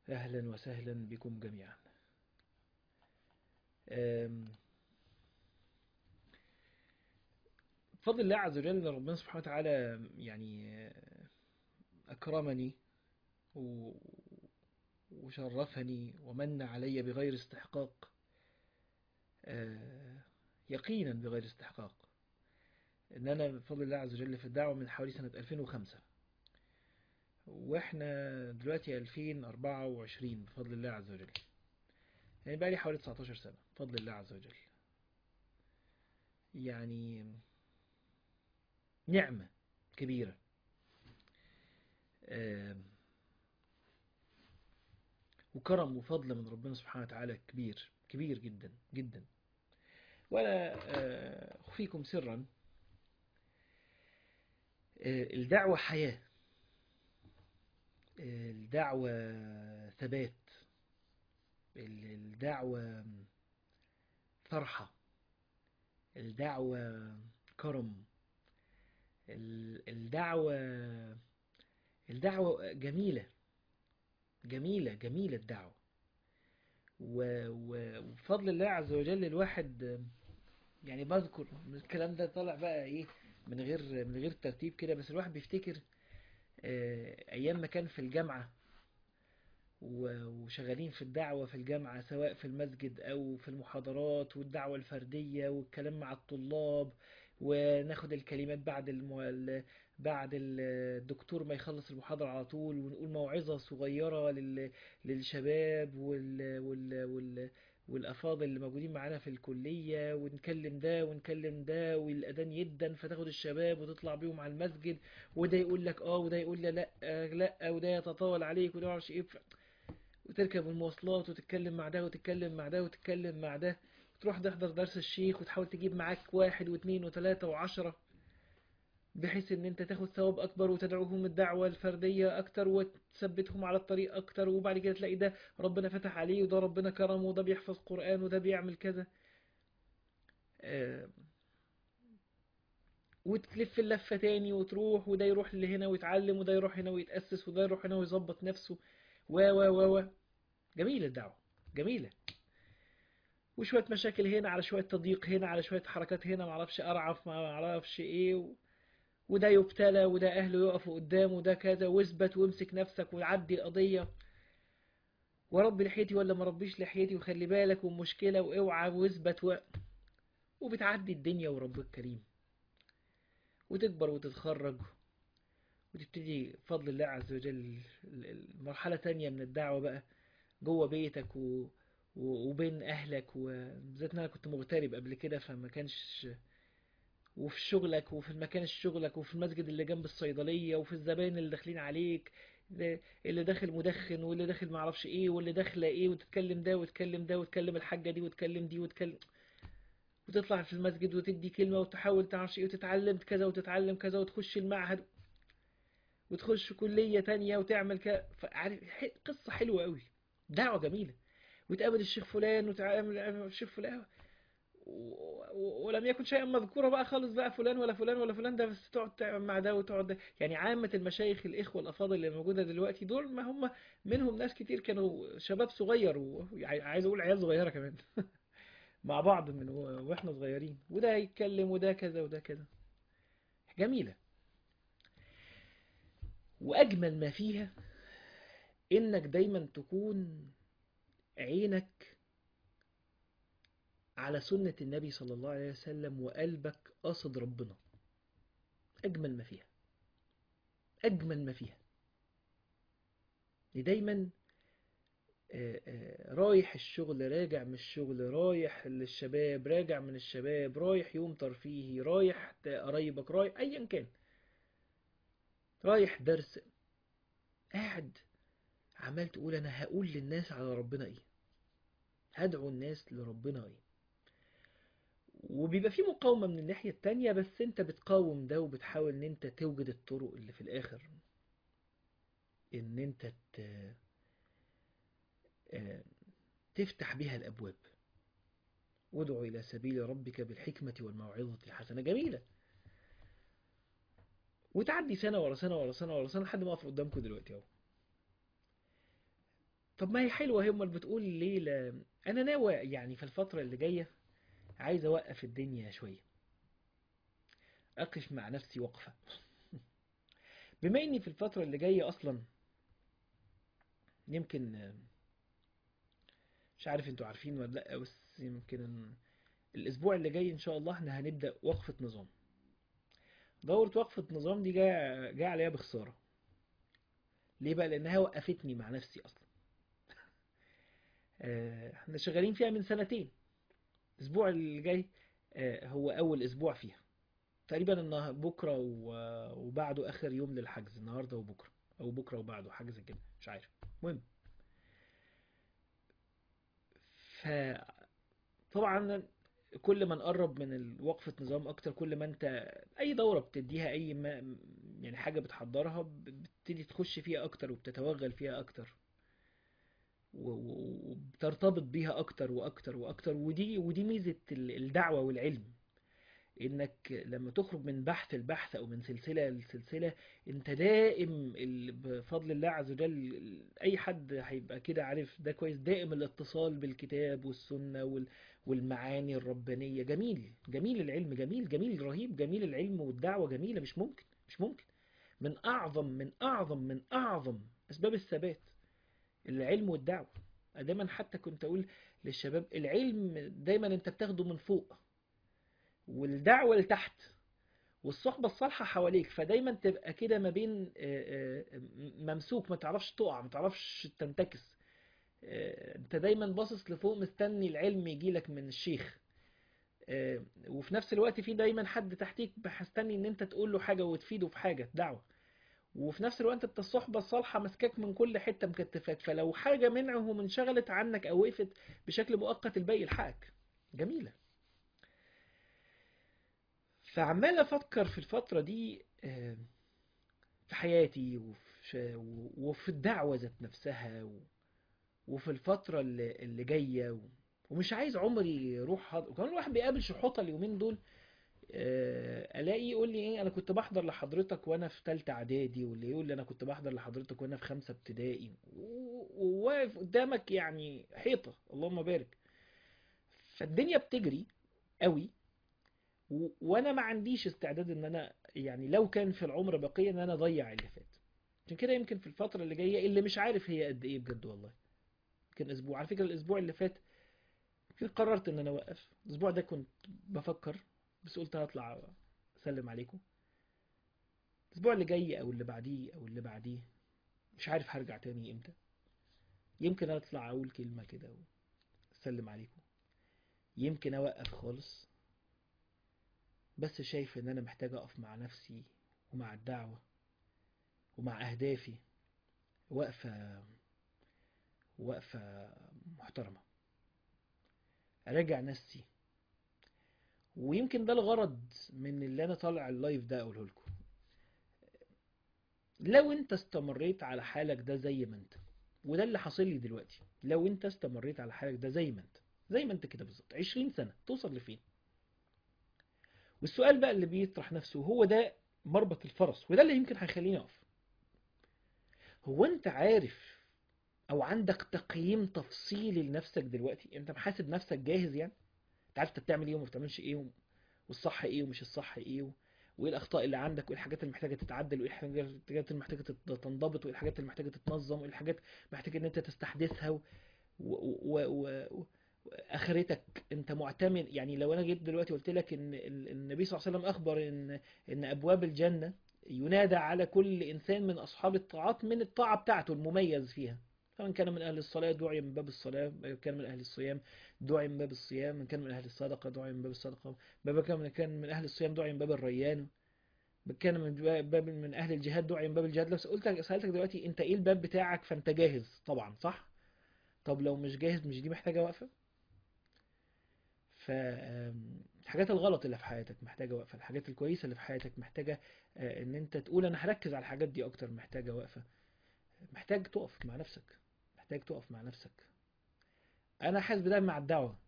أهلا وسهلا بكم جميعا أم، بفضل الله عز وجل إن ربنا سبحانه وتعالى يعني آه، أكرمني و- وشرفني ومن علي بغير استحقاق آه، يقينا بغير استحقاق ان انا بفضل الله عز وجل في الدعوة من حوالي سنة 2005 واحنا دلوقتي 2024 بفضل الله عز وجل يعني بقى لي حوالي 19 سنة بفضل الله عز وجل يعني نعمة كبيرة آم، وكرم وفضل من ربنا سبحانه وتعالى كبير كبير جدا جدا ولا آه، أخفيكم سرا آه، الدعوة حياة آه، الدعوة ثبات ال- الدعوة فرحة الدعوة كرم ال- الدعوة الدعوة جميلة جميلة جميلة الدعوة و- و- وبفضل الله عز وجل الواحد يعني بذكر الكلام ده طالع بقى ايه من غير من غير ترتيب كده بس الواحد بيفتكر آه، ايام ما كان في الجامعة و- وشغالين في الدعوة في الجامعة سواء في المسجد أو في المحاضرات والدعوة الفردية والكلام مع الطلاب وناخد الكلمات بعد المو... ال- بعد ال- الدكتور ما يخلص المحاضرة على طول ونقول موعظة صغيرة لل... للشباب وال... وال... وال... والأفاضل اللي موجودين معانا في الكلية ونكلم ده ونكلم ده والأذان يدن فتاخد الشباب وتطلع بيهم على المسجد وده يقول لك اه وده يقول لي لا آه، لا وده يتطاول عليك وده معرفش ايه ف- وتركب المواصلات وتتكلم مع ده وتتكلم مع ده وتتكلم مع ده وتروح تحضر درس الشيخ وتحاول تجيب معاك واحد واثنين وثلاثة وعشرة بحيث ان انت تاخد ثواب اكبر وتدعوهم الدعوة الفردية اكتر وتثبتهم على الطريق اكتر وبعد كده تلاقي ده ربنا فتح عليه وده ربنا كرمه وده بيحفظ قرآن وده بيعمل كذا آه، وتلف اللفة تاني وتروح وده يروح لهنا ويتعلم وده يروح هنا ويتأسس وده يروح هنا ويظبط نفسه و و و و جميلة الدعوة جميلة وشوية مشاكل هنا على شوية تضييق هنا على شوية حركات هنا معرفش أرعف ما معرفش إيه و... وده يبتلى وده أهله يقفوا قدامه وده كذا واثبت وامسك نفسك وعدي القضية ورب لحيتي ولا ما ربيش لحيتي وخلي بالك ومشكلة واوعى واثبت و... وبتعدي الدنيا وربك كريم وتكبر وتتخرج وتبتدي بفضل الله عز وجل ال- المرحلة تانية من الدعوة بقى جوه بيتك و... و- وبين أهلك وبالذات إن أنا كنت مغترب قبل كده فما كانش وفي شغلك وفي المكان شغلك وفي المسجد اللي جنب الصيدلية وفي الزباين اللي داخلين عليك ده- اللي داخل مدخن واللي داخل معرفش ايه واللي داخله ايه وتتكلم ده وتتكلم ده وتكلم الحاجة دي وتكلم دي وتكلم وتطلع في المسجد وتدي كلمة وتحاول تعرفش ايه وتتعلم كذا وتتعلم كذا وتخش المعهد وتخش كلية تانية وتعمل كذا فعارف ح- قصة حلوة قوي دعوة جميلة وتقابل الشيخ فلان وتعامل الشيخ فلان و- و- ولم يكن شيئا مذكورا بقى خالص بقى فلان ولا فلان ولا فلان ده بس تقعد تعمل مع ده وتقعد ده يعني عامة المشايخ الإخوة الأفاضل اللي موجودة دلوقتي دول ما هم منهم ناس كتير كانوا شباب صغير وعايز أقول عيال صغيرة كمان مع بعض من و- واحنا صغيرين وده يتكلم وده كذا وده كذا جميلة وأجمل ما فيها إنك دايما تكون عينك على سنة النبي صلى الله عليه وسلم وقلبك قاصد ربنا أجمل ما فيها أجمل ما فيها دايما آه، آه، رايح الشغل راجع من الشغل رايح للشباب راجع من الشباب رايح يوم ترفيهي رايح ت- قرايبك رايح أيا كان رايح درس قاعد عمال تقول أنا هقول للناس على ربنا إيه هدعو الناس لربنا إيه وبيبقى في مقاومة من الناحية التانية بس انت بتقاوم ده وبتحاول ان انت توجد الطرق اللي في الاخر ان انت ت... آه، تفتح بها الابواب وادعو الى سبيل ربك بالحكمة والموعظة الحسنة جميلة وتعدي سنة ورا سنة ورا سنة ورا سنة لحد ما اقف قدامكم دلوقتي اهو طب ما هي حلوة هم اللي بتقول ليه لا انا ناوي يعني في الفترة اللي جاية عايز اوقف الدنيا شوية اقف مع نفسي وقفة بما اني في الفترة اللي جاية اصلا يمكن مش عارف انتوا عارفين ولا لا بس يمكن الاسبوع اللي جاي ان شاء الله احنا هنبدأ وقفة نظام دورة وقفة نظام دي جاية جاية عليها بخسارة ليه بقى لانها وقفتني مع نفسي اصلا آه، احنا شغالين فيها من سنتين الاسبوع اللي جاي آه، هو اول اسبوع فيها تقريبا النه- بكره و- وبعده اخر يوم للحجز النهارده وبكره او بكره وبعده حاجه زي كده مش عارف المهم فطبعا كل ما نقرب من ال- وقفة نظام اكتر كل ما انت اي دورة بتديها اي ما يعني حاجة بتحضرها ب- بتبتدي تخش فيها اكتر وبتتوغل فيها اكتر و- و- وبترتبط بيها اكتر واكتر واكتر ودي ودي ميزة ال- الدعوة والعلم انك لما تخرج من بحث لبحث او من سلسلة لسلسلة انت دائم ال- بفضل الله عز وجل اي حد هيبقى كده عارف ده كويس دائم الاتصال بالكتاب والسنة وال- والمعاني الربانية جميل جميل العلم جميل جميل رهيب جميل العلم والدعوة جميلة مش ممكن مش ممكن من اعظم من اعظم من اعظم اسباب الثبات العلم والدعوة دايما حتى كنت اقول للشباب العلم دايما انت بتاخده من فوق والدعوة لتحت والصحبة الصالحة حواليك فدايما تبقى كده ما بين آه، آه، ممسوك ما تعرفش تقع ما تعرفش تنتكس آه، انت دايما باصص لفوق مستني العلم يجيلك من الشيخ آه، وفي نفس الوقت في دايما حد تحتيك مستني ان انت تقول له حاجة وتفيده في حاجة دعوة وفي نفس الوقت انت الصحبة الصالحة ماسكاك من كل حتة مكتفاك فلو حاجة منعهم انشغلت عنك او وقفت بشكل مؤقت الباقي يلحقك جميلة فعمال افكر في الفترة دي آه، في حياتي وفي وفي الدعوة ذات نفسها و- وفي الفترة اللي اللي جاية و- ومش عايز عمري يروح هض... وكمان الواحد بيقابل شحوطة اليومين دول آه، الاقي يقول لي ايه انا كنت بحضر لحضرتك وانا في ثالثه اعدادي واللي يقول لي انا كنت بحضر لحضرتك وانا في خمسه ابتدائي و- وواقف قدامك يعني حيطه اللهم بارك فالدنيا بتجري قوي و... وانا ما عنديش استعداد ان انا يعني لو كان في العمر بقيه ان انا اضيع اللي فات عشان كده يمكن في الفتره اللي جايه اللي مش عارف هي قد ايه بجد والله يمكن اسبوع على فكره الاسبوع اللي فات يمكن قررت ان انا اوقف الاسبوع ده كنت بفكر بس قلت هطلع اسلم عليكم الاسبوع اللي جاي او اللي بعديه او اللي بعديه مش عارف هرجع تاني امتى يمكن اطلع اقول كلمه كده واسلم عليكم يمكن اوقف خالص بس شايف ان انا محتاج اقف مع نفسي ومع الدعوه ومع اهدافي وقفه وقفه محترمه اراجع نفسي ويمكن ده الغرض من اللي انا طالع اللايف ده اقوله لكم لو انت استمريت على حالك ده زي ما انت وده اللي حاصل لي دلوقتي لو انت استمريت على حالك ده زي ما انت زي ما انت كده بالظبط 20 سنة توصل لفين والسؤال بقى اللي بيطرح نفسه هو ده مربط الفرس وده اللي يمكن هيخليني اقف هو انت عارف او عندك تقييم تفصيلي لنفسك دلوقتي انت محاسب نفسك جاهز يعني انت عارف انت بتعمل ايه وما بتعملش ايه و- والصح ايه ومش الصح ايه و... وايه الاخطاء اللي عندك وايه الحاجات اللي محتاجه تتعدل وايه الحاجات اللي محتاجه تت- تنضبط وايه الحاجات اللي محتاجه تتنظم وايه الحاجات محتاج ان انت تستحدثها و... و... و... و... و... اخرتك انت معتمد يعني لو انا جيت دلوقتي قلت لك ان ال- النبي صلى الله عليه وسلم اخبر ان ان ابواب الجنه ينادى على كل انسان من اصحاب الطاعات من الطاعه بتاعته المميز فيها فمن كان من اهل الصلاه دعي من باب الصلاه من كان من اهل الصيام دعي من باب الصيام من كان من اهل الصدقه دعي من باب الصدقه باب كان من كان من اهل الصيام دعي من باب الريان كان من باب من اهل الجهاد دعي من باب الجهاد لو قلت سالتك دلوقتي انت ايه الباب بتاعك فانت جاهز طبعا صح طب لو مش جاهز مش دي محتاجه وقفه فالحاجات الغلط اللي في حياتك محتاجة وقفة الحاجات الكويسة اللي في حياتك محتاجة آه، ان انت تقول انا هركز على الحاجات دي اكتر محتاجة وقفة محتاج تقف مع نفسك محتاج تقف مع نفسك انا حاسس بده مع الدعوة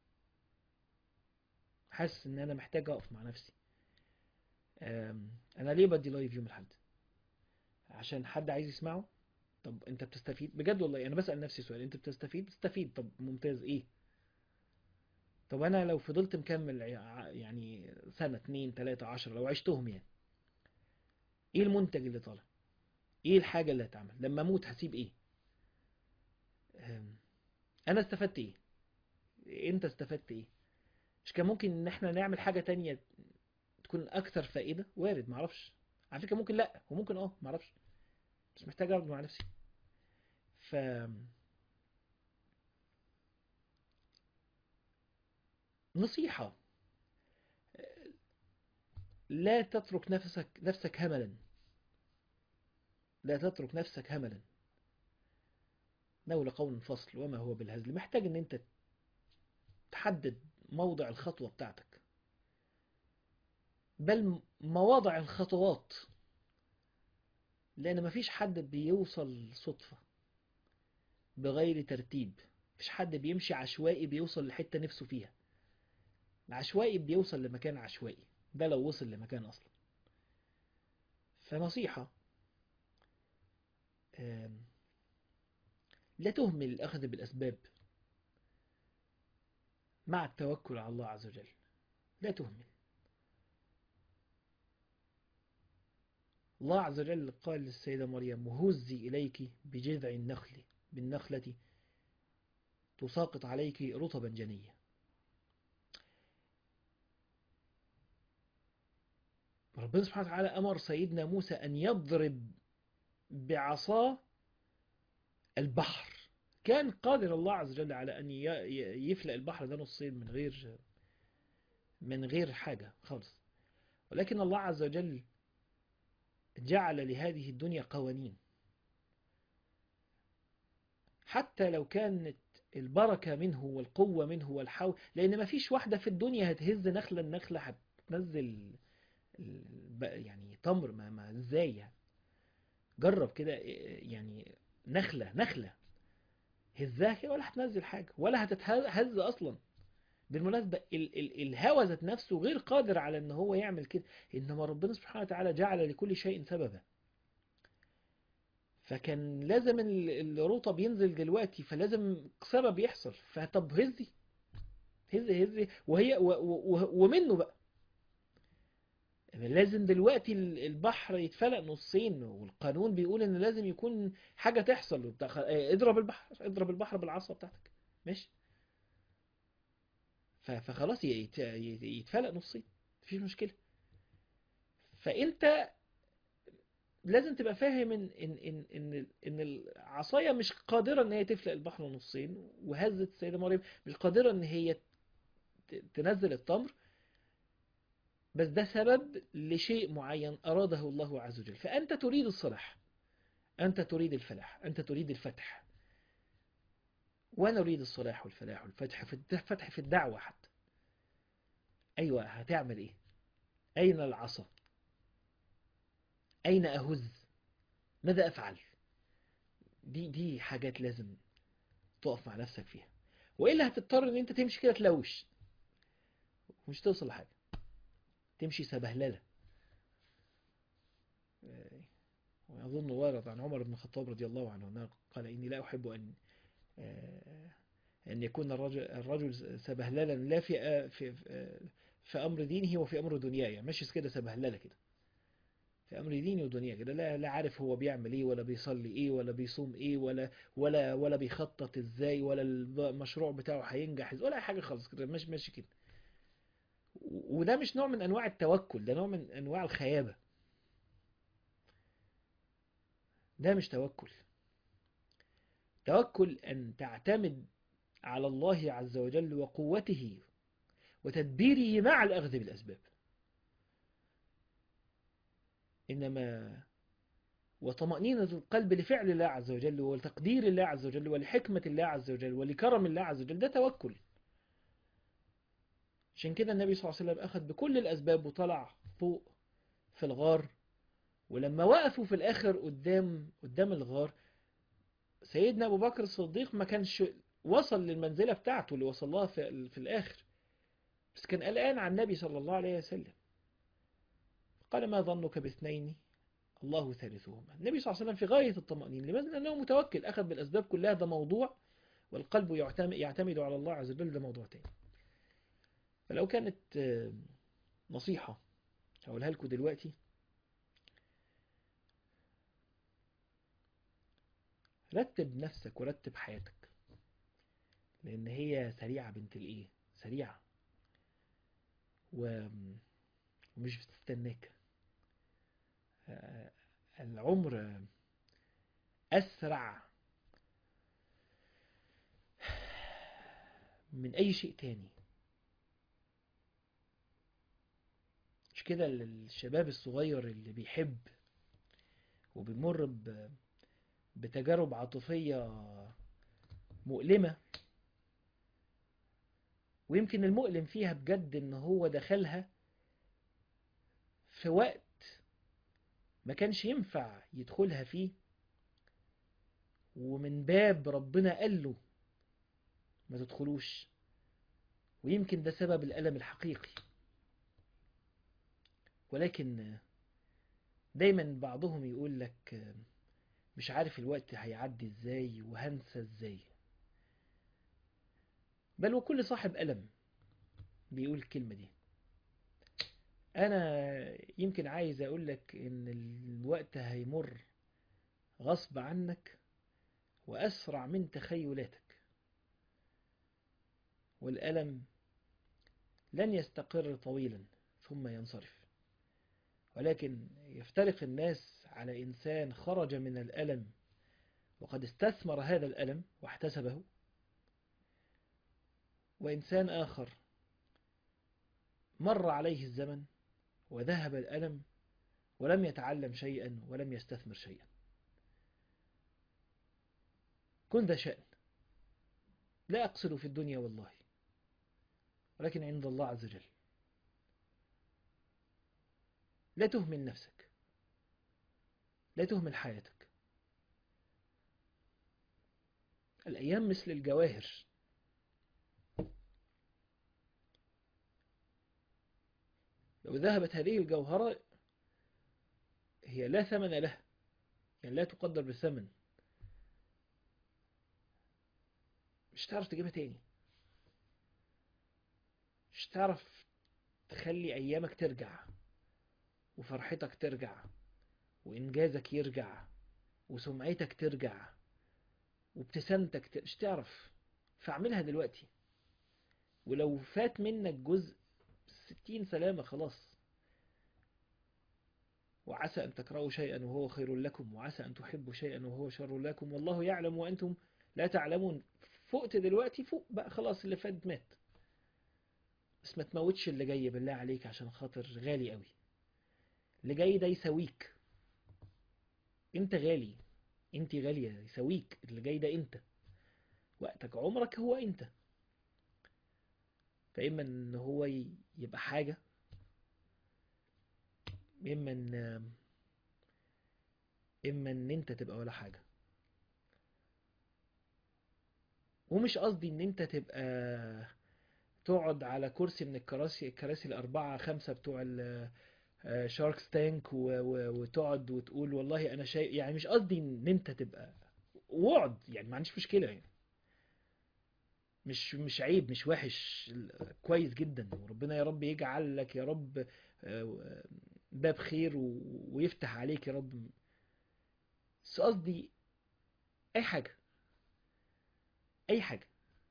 حاسس ان انا محتاج اقف مع نفسي آم، انا ليه بدي لايف يوم الاحد عشان حد عايز يسمعه طب انت بتستفيد بجد والله انا بسأل نفسي سؤال انت بتستفيد بتستفيد طب ممتاز ايه طب انا لو فضلت مكمل ع- يعني سنة اتنين تلاتة عشرة لو عشتهم يعني ايه المنتج اللي طالع ايه الحاجة اللي هتعمل لما اموت هسيب ايه أم، انا استفدت ايه انت استفدت ايه مش كان ممكن ان احنا نعمل حاجة تانية تكون اكثر فائدة وارد معرفش على فكرة ممكن لا وممكن اه معرفش بس محتاج اقعد مع نفسي ف نصيحة لا تترك نفسك نفسك هملا لا تترك نفسك هملا نول قول فصل وما هو بالهزل محتاج ان انت تحدد موضع الخطوة بتاعتك بل مواضع الخطوات لان مفيش حد بيوصل صدفة بغير ترتيب مفيش حد بيمشي عشوائي بيوصل لحتة نفسه فيها العشوائي بيوصل لمكان عشوائي ده لو وصل لمكان أصلا فنصيحة آم، لا تهمل الأخذ بالأسباب مع التوكل على الله عز وجل لا تهمل الله عز وجل قال للسيدة مريم وهزي إليك بجذع النخل بالنخلة تساقط عليك رطبا جنيا ربنا سبحانه وتعالى أمر سيدنا موسى أن يضرب بعصاه البحر كان قادر الله عز وجل على أن ي- ي- يفلق البحر ده نصين من غير من غير حاجة خالص ولكن الله عز وجل جعل لهذه الدنيا قوانين حتى لو كانت البركة منه والقوة منه والحول لأن ما فيش واحدة في الدنيا هتهز نخلة النخلة هتنزل ال- يعني تمر ما, ما ازاي يعني جرب كده يعني نخلة نخلة هزاها كده ولا هتنزل حاجة ولا هتتهز أصلا بالمناسبة ال ال الهوى ذات نفسه غير قادر على ان هو يعمل كده انما ربنا سبحانه وتعالى جعل لكل شيء سببا فكان لازم ال- الرطب ينزل دلوقتي فلازم سبب يحصل فطب هزي هزي هزي وهي و و ومنه بقى لازم دلوقتي ال- البحر يتفلق نصين والقانون بيقول ان لازم يكون حاجة تحصل وبتاع- اه، اضرب البحر اضرب البحر بالعصا بتاعتك ماشي ف- فخلاص يت- يت- يتفلق نصين مفيش مشكلة فانت لازم تبقى فاهم ان ان ان ان ان العصايه مش قادره ان هي تفلق البحر نصين وهزت السيده مريم مش قادره ان هي ت- تنزل التمر بس ده سبب لشيء معين اراده الله عز وجل فانت تريد الصلاح انت تريد الفلاح انت تريد الفتح وانا اريد الصلاح والفلاح والفتح في الد- فتح في الدعوه حتى ايوه هتعمل ايه اين العصا أين أهز ماذا أفعل دي دي حاجات لازم تقف مع نفسك فيها وإلا هتضطر إن أنت تمشي كده تلوش مش توصل لحاجة تمشي سبهللة آه، وأظن ورد عن عمر بن الخطاب رضي الله عنه أنه قال إني لا أحب أن آه، أن يكون الرجل الرجل سبهللا لا في في في أمر دينه وفي أمر دنياه ماشي كده سبهللة كده في امر ديني ودنيا كده لا لا عارف هو بيعمل ايه ولا بيصلي ايه ولا بيصوم ايه ولا ولا ولا بيخطط ازاي ولا المشروع بتاعه هينجح إزاي، ولا اي حاجه خالص كده ماشي ماشي كده و- وده مش نوع من انواع التوكل ده نوع من انواع الخيابه ده مش توكل توكل ان تعتمد على الله عز وجل وقوته وتدبيره مع الاخذ بالاسباب إنما وطمأنينة القلب لفعل الله عز وجل ولتقدير الله عز وجل ولحكمة الله عز وجل ولكرم الله عز وجل ده توكل عشان كده النبي صلى الله عليه وسلم أخذ بكل الأسباب وطلع فوق في الغار ولما وقفوا في الآخر قدام قدام الغار سيدنا أبو بكر الصديق ما كانش وصل للمنزلة بتاعته اللي وصل لها في, في الآخر بس كان قلقان عن النبي صلى الله عليه وسلم قال ما ظنك باثنين الله ثالثهما النبي صلى الله عليه وسلم في غاية الطمأنينة لماذا؟ لأنه متوكل أخذ بالأسباب كلها ده موضوع والقلب يعتمد, يعتمد على الله عز وجل ده موضوع تاني فلو كانت آه، نصيحة هقولها لكم دلوقتي رتب نفسك ورتب حياتك لأن هي سريعة بنت الإيه سريعة و- ومش بتستناك آه، العمر أسرع من أي شيء تاني مش كده الشباب الصغير اللي بيحب وبيمر ب- بتجارب عاطفية مؤلمة ويمكن المؤلم فيها بجد ان هو دخلها في وقت ما كانش ينفع يدخلها فيه ومن باب ربنا قال له ما تدخلوش ويمكن ده سبب الألم الحقيقي ولكن دايما بعضهم يقول لك مش عارف الوقت هيعدي ازاي وهنسى ازاي بل وكل صاحب ألم بيقول الكلمة دي أنا يمكن عايز أقول لك إن الوقت هيمر غصب عنك وأسرع من تخيلاتك والألم لن يستقر طويلا ثم ينصرف ولكن يفترق الناس على إنسان خرج من الألم وقد استثمر هذا الألم واحتسبه وإنسان آخر مر عليه الزمن وذهب الألم ولم يتعلم شيئا ولم يستثمر شيئا كن ذا شأن لا أقصد في الدنيا والله ولكن عند الله عز وجل لا تهمل نفسك لا تهمل حياتك الأيام مثل الجواهر لو ذهبت هذه الجوهرة هي لا ثمن لها يعني لا تقدر بالثمن مش تعرف تجيبها تاني مش تعرف تخلي أيامك ترجع وفرحتك ترجع وإنجازك يرجع وسمعتك ترجع وابتسامتك ت... مش تعرف فاعملها دلوقتي ولو فات منك جزء ستين سلامة خلاص وعسى أن تكرهوا شيئا وهو خير لكم وعسى أن تحبوا شيئا وهو شر لكم والله يعلم وأنتم لا تعلمون فقت دلوقتي فوق بقى خلاص اللي فات مات بس ما تموتش اللي جاي بالله عليك عشان خاطر غالي قوي اللي جاي ده يساويك انت غالي انت غالية يساويك اللي جاي ده انت وقتك عمرك هو انت فإما ان هو يبقى حاجة إما ان إما ان انت تبقى ولا حاجة ومش قصدي ان انت تبقى تقعد على كرسي من الكراسي الكراسي الأربعة خمسة بتوع شاركس تانك وتقعد وتقول والله أنا شايف يعني مش قصدي إن أنت تبقى واقعد يعني ما عنديش مشكلة يعني مش مش عيب مش وحش كويس جدا وربنا يا رب يجعل لك يا رب باب خير ويفتح عليك يا رب بس قصدي أي حاجة أي حاجة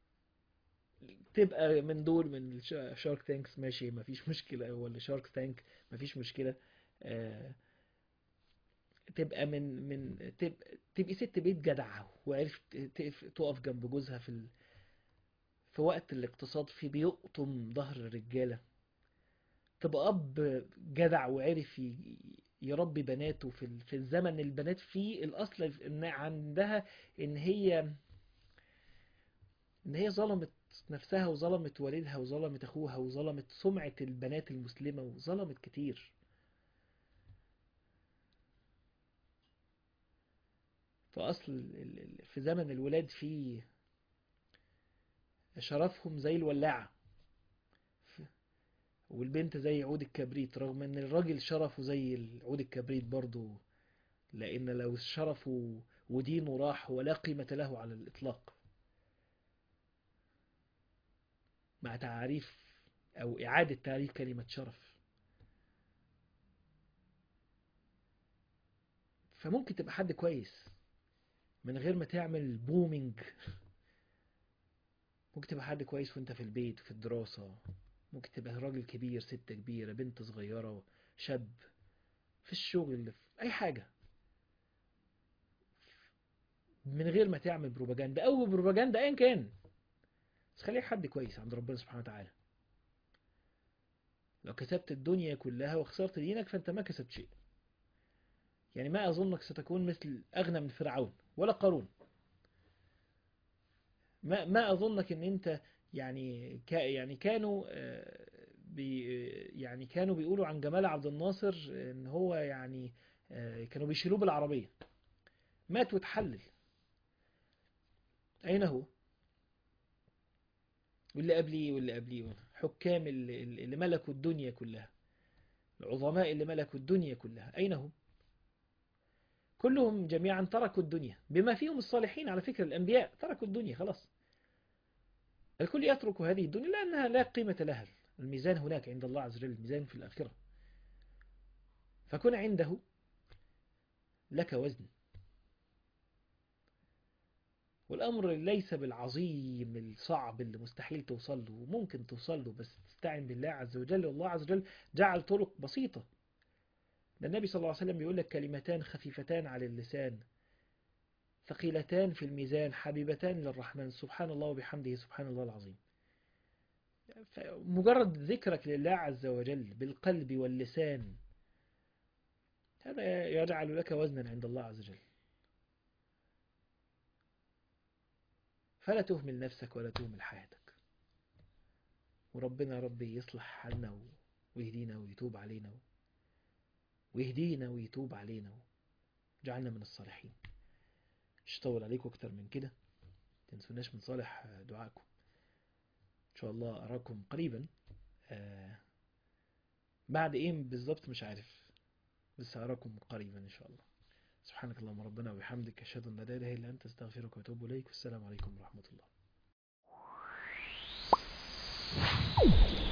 تبقى من دول من شارك تانكس ماشي مفيش مشكلة ولا شارك تانك مفيش مشكلة آه تبقى من من تبقى تبقي ست بيت جدعة وعرفت تقف جنب جوزها في ال... في وقت الاقتصاد في بيقطم ظهر الرجالة تبقى أب جدع وعرف يربي بناته في ال... في الزمن البنات فيه الأصل إن عندها إن هي إن هي ظلمت نفسها وظلمت والدها وظلمت أخوها وظلمت سمعة البنات المسلمة وظلمت كتير فأصل في زمن الولاد فيه شرفهم زي الولاعة والبنت زي عود الكبريت رغم ان الراجل شرفه زي عود الكبريت برضو لأن لو شرفه ودينه راح ولا قيمة له على الإطلاق مع تعريف أو إعادة تعريف كلمة شرف فممكن تبقى حد كويس من غير ما تعمل بومينج ممكن تبقى حد كويس وانت في البيت في الدراسة ممكن تبقى راجل كبير ست كبيرة بنت صغيرة شاب في الشغل في أي حاجة من غير ما تعمل بروباجندا أو بروباجندا أيا كان بس خليك حد كويس عند ربنا سبحانه وتعالى لو كسبت الدنيا كلها وخسرت دينك فأنت ما كسبت شيء يعني ما أظنك ستكون مثل أغنى من فرعون ولا قارون ما ما أظنك إن أنت يعني كا يعني كانوا آه، بي يعني كانوا بيقولوا عن جمال عبد الناصر إن هو يعني آه، كانوا بيشيلوه بالعربية مات واتحلل أين هو؟ واللي قبليه واللي قبليه حكام اللي, اللي ملكوا الدنيا كلها العظماء اللي ملكوا الدنيا كلها أين هم؟ كلهم جميعا تركوا الدنيا بما فيهم الصالحين على فكرة الأنبياء تركوا الدنيا خلاص الكل يترك هذه الدنيا لأنها لا قيمة لها الميزان هناك عند الله عز وجل الميزان في الآخرة فكن عنده لك وزن والأمر ليس بالعظيم الصعب اللي مستحيل توصل له ممكن توصل له بس تستعن بالله عز وجل والله عز وجل جعل طرق بسيطة ده النبي صلى الله عليه وسلم بيقول لك كلمتان خفيفتان على اللسان ثقيلتان في الميزان حبيبتان للرحمن سبحان الله وبحمده سبحان الله العظيم مجرد ذكرك لله عز وجل بالقلب واللسان هذا يجعل لك وزنا عند الله عز وجل فلا تهمل نفسك ولا تهمل حياتك وربنا ربي يصلح حالنا ويهدينا ويتوب علينا ويهدينا ويتوب علينا وجعلنا من الصالحين مش طول عليكم اكتر من كده تنسوناش من صالح دعائكم ان شاء الله اراكم قريبا آه بعد ايه بالظبط مش عارف بس اراكم قريبا ان شاء الله سبحانك اللهم ربنا وبحمدك اشهد ان لا اله الا انت استغفرك واتوب اليك والسلام عليكم ورحمه الله